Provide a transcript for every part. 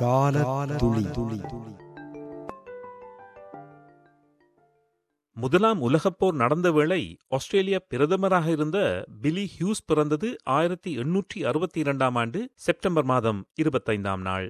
கால துளி துளி முதலாம் உலகப் போர் நடந்த வேளை ஆஸ்திரேலிய பிரதமராக இருந்த பிலி ஹியூஸ் பிறந்தது ஆயிரத்தி எண்ணூற்றி அறுபத்தி இரண்டாம் ஆண்டு செப்டம்பர் மாதம் இருபத்தைந்தாம் நாள்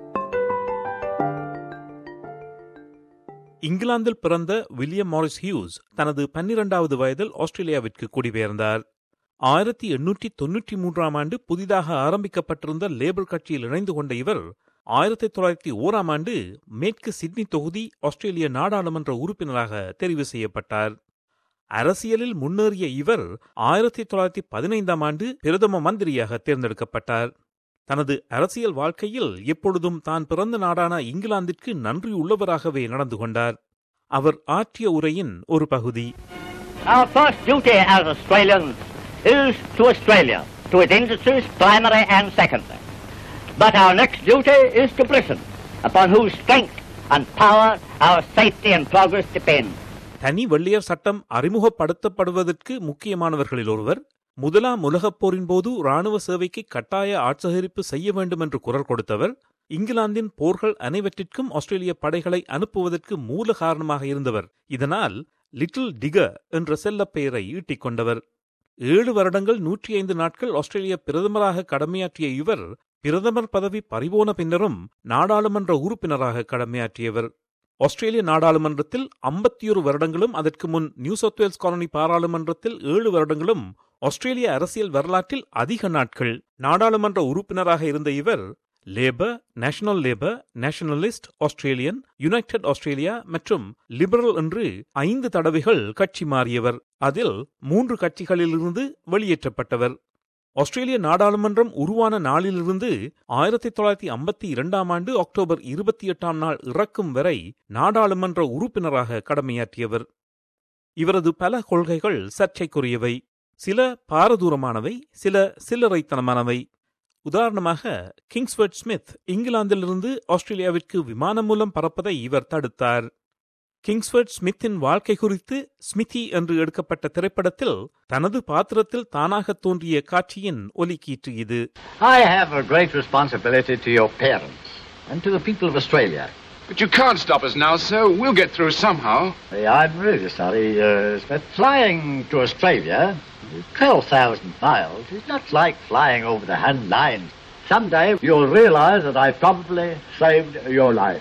இங்கிலாந்தில் பிறந்த வில்லியம் மாரிஸ் ஹியூஸ் தனது பன்னிரண்டாவது வயதில் ஆஸ்திரேலியாவிற்கு குடிபெயர்ந்தார் ஆயிரத்தி எண்ணூற்றி தொன்னூற்றி மூன்றாம் ஆண்டு புதிதாக ஆரம்பிக்கப்பட்டிருந்த லேபர் கட்சியில் இணைந்து கொண்ட இவர் ஆயிரத்தி தொள்ளாயிரத்தி ஓராம் ஆண்டு மேற்கு சிட்னி தொகுதி ஆஸ்திரேலிய நாடாளுமன்ற உறுப்பினராக தெரிவு செய்யப்பட்டார் அரசியலில் முன்னேறிய இவர் ஆயிரத்தி தொள்ளாயிரத்தி பதினைந்தாம் ஆண்டு பிரதம மந்திரியாக தேர்ந்தெடுக்கப்பட்டார் தனது அரசியல் வாழ்க்கையில் எப்பொழுதும் தான் பிறந்த நாடான இங்கிலாந்திற்கு நன்றியுள்ளவராகவே நடந்து கொண்டார் அவர் ஆற்றிய உரையின் ஒரு பகுதி Our first duty as Australians is to Australia, to its industries, primary and secondary. But our next duty is to Britain, upon whose strength and power our safety and progress depend. தனி வெள்ளையர் சட்டம் அறிமுகப்படுத்தப்படுவதற்கு முக்கியமானவர்களில் ஒருவர் முதலாம் உலகப் போரின் போது ராணுவ சேவைக்கு கட்டாய ஆட்சேகரிப்பு செய்ய வேண்டும் என்று குரல் கொடுத்தவர் இங்கிலாந்தின் போர்கள் அனைவற்றிற்கும் ஆஸ்திரேலிய படைகளை அனுப்புவதற்கு மூல காரணமாக இருந்தவர் இதனால் லிட்டில் டிகர் என்ற செல்லப் பெயரை ஈட்டிக் கொண்டவர் ஏழு வருடங்கள் நூற்றி ஐந்து நாட்கள் ஆஸ்திரேலிய பிரதமராக கடமையாற்றிய இவர் பிரதமர் பதவி பறிபோன பின்னரும் நாடாளுமன்ற உறுப்பினராக கடமையாற்றியவர் ஆஸ்திரேலிய நாடாளுமன்றத்தில் ஐம்பத்தியொரு வருடங்களும் அதற்கு முன் நியூ சவுத் வேல்ஸ் காலனி பாராளுமன்றத்தில் ஏழு வருடங்களும் ஆஸ்திரேலிய அரசியல் வரலாற்றில் அதிக நாட்கள் நாடாளுமன்ற உறுப்பினராக இருந்த இவர் Labor National Labor Nationalist Australian United Australia மற்றும் லிபரல் என்று ஐந்து தடவைகள் கட்சி மாறியவர் அதில் மூன்று கட்சிகளிலிருந்து வெளியேற்றப்பட்டவர் ஆஸ்திரேலிய நாடாளுமன்றம் உருவான நாளிலிருந்து ஆயிரத்தி தொள்ளாயிரத்தி ஐம்பத்தி இரண்டாம் ஆண்டு அக்டோபர் இருபத்தி எட்டாம் நாள் இறக்கும் வரை நாடாளுமன்ற உறுப்பினராக கடமையாற்றியவர் இவரது பல கொள்கைகள் சர்ச்சைக்குரியவை சில பாரதூரமானவை சில சில்லறைத்தனமானவை உதாரணமாக கிங்ஸ்வர்ட் ஸ்மித் இங்கிலாந்திலிருந்து ஆஸ்திரேலியாவிற்கு விமானம் மூலம் பறப்பதை இவர் தடுத்தார் கிங்ஸ்வர்ட் ஸ்மித்தின் வாழ்க்கை குறித்து ஸ்மிதி என்று எடுக்கப்பட்ட திரைப்படத்தில் தனது பாத்திரத்தில் தானாக தோன்றிய காட்சியின் ஒலிக்கீற்று இது I have a great responsibility to your parents and to the people of Australia. But you can't stop us now, sir. We'll get through somehow. I'm really sorry, uh, Smith. Flying to Australia, 12,000 miles, is not like flying over the hand lines. Someday you'll realize that I probably saved your life.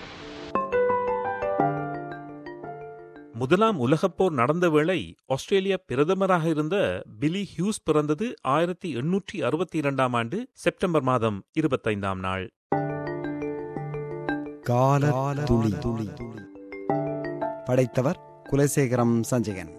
முதலாம் உலகப் போர் நடந்த வேளை ஆஸ்திரேலிய பிரதமராக இருந்த பிலி Hughes பிறந்தது ஆயிரத்தி எண்ணூற்றி அறுபத்தி இரண்டாம் ஆண்டு செப்டம்பர் மாதம் இருபத்தைந்தாம் நாள் கால துளி துளி படைத்தவர் குலசேகரம் சஞ்சயன்